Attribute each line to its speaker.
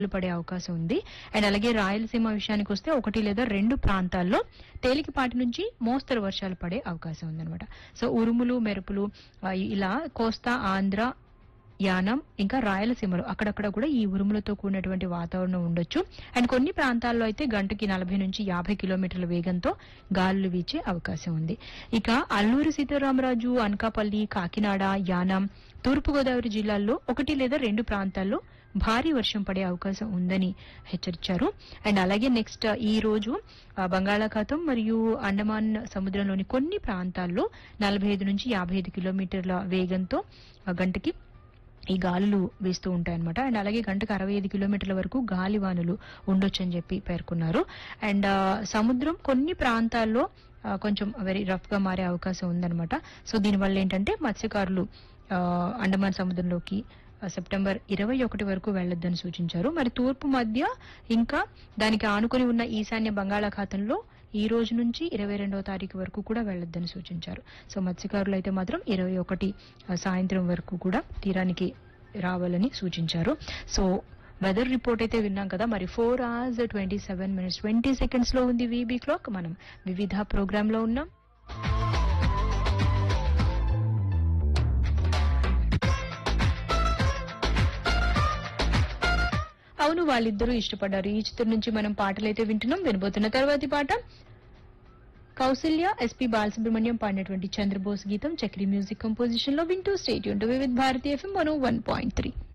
Speaker 1: పడే అవకాశం ఉంది అండ్ అలాగే రాయలసీమ విషయానికి వస్తే ఒకటి లేదా రెండు ప్రాంతాల్లో తేలికపాటి నుంచి మోస్తరు వర్షాలు పడే అవకాశం ఉందన్నమాట సో ఉరుములు మెరుపులు ఆ, ఇలా కోస్తా ఆంధ్ర యానం ఇంకా రాయలసీమలో అక్కడక్కడ కూడా ఈ ఉరుములతో కూడినటువంటి వాతావరణం ఉండొచ్చు అండ్ కొన్ని ప్రాంతాల్లో అయితే గంటకి నలభై నుంచి యాభై కిలోమీటర్ల వేగంతో గాలులు వీచే అవకాశం ఉంది ఇక అల్లూరి సీతారామరాజు అనకాపల్లి కాకినాడ యానం తూర్పుగోదావరి జిల్లాల్లో ఒకటి లేదా రెండు ప్రాంతాల్లో భారీ వర్షం పడే అవకాశం ఉందని హెచ్చరించారు అండ్ అలాగే నెక్స్ట్ ఈ రోజు ఆ, బంగాళాఖాతం మరియు అండమాన్ సముద్రంలోని కొన్ని ప్రాంతాల్లో నలభై ఐదు నుంచి యాభై ఐదు కిలోమీటర్ల వేగంతో ఆ, గంటకి ఈ గాలులు వీస్తూ ఉంటాయన్నమాట అండ్ అలాగే గంటకు అరవై ఐదు కిలోమీటర్ల వరకు గాలివానులు ఉండొచ్చని చెప్పి పేర్కొన్నారు అండ్ ఆ, సముద్రం కొన్ని ప్రాంతాల్లో ఆ, కొంచెం వెరీ రఫ్ గా మారే అవకాశం ఉందన్నమాట సో దీనివల్ల ఏంటంటే మత్స్యకారులు ఆ, అండమాన్ సముద్రంలోకి ఆ, సెప్టెంబర్ ఇరవై ఒకటి వరకు వెళ్లొద్దని సూచించారు మరి తూర్పు మధ్య ఇంకా దానికి ఆనుకుని ఉన్న ఈశాన్య బంగాళాఖాతంలో ఈ రోజు నుంచి ఇరవై రెండవ తారీఖు వరకు కూడా వెళ్లొద్దని సూచించారు సో మత్స్యకారులు అయితే మాత్రం ఇరవై ఒకటి సాయంత్రం వరకు కూడా తీరానికి రావాలని సూచించారు సో వెదర్ రిపోర్ట్ అయితే విన్నాం కదా మరి four hours twenty seven minutes twenty seconds లో ఉంది వీబీ క్లాక్ మనం వివిధ ప్రోగ్రామ్ లో ఉన్నాం అవును వాళ్ళిద్దరూ ఇష్టపడ్డారు ఈ చిత్రం నుంచి మనం పాటలైతే వింటున్నాం వినబోతున్న తర్వాతి పాట కౌసల్య ఎస్పీ బాలసుబ్రహ్మణ్యం పాడినటువంటి చంద్రబోస్ గీతం చక్రి మ్యూజిక్ కంపోజిషన్ లో వింటూ స్టేట్ విత్ భారతీయ ఎఫ్ఎం వన్ పాయింట్ త్రీ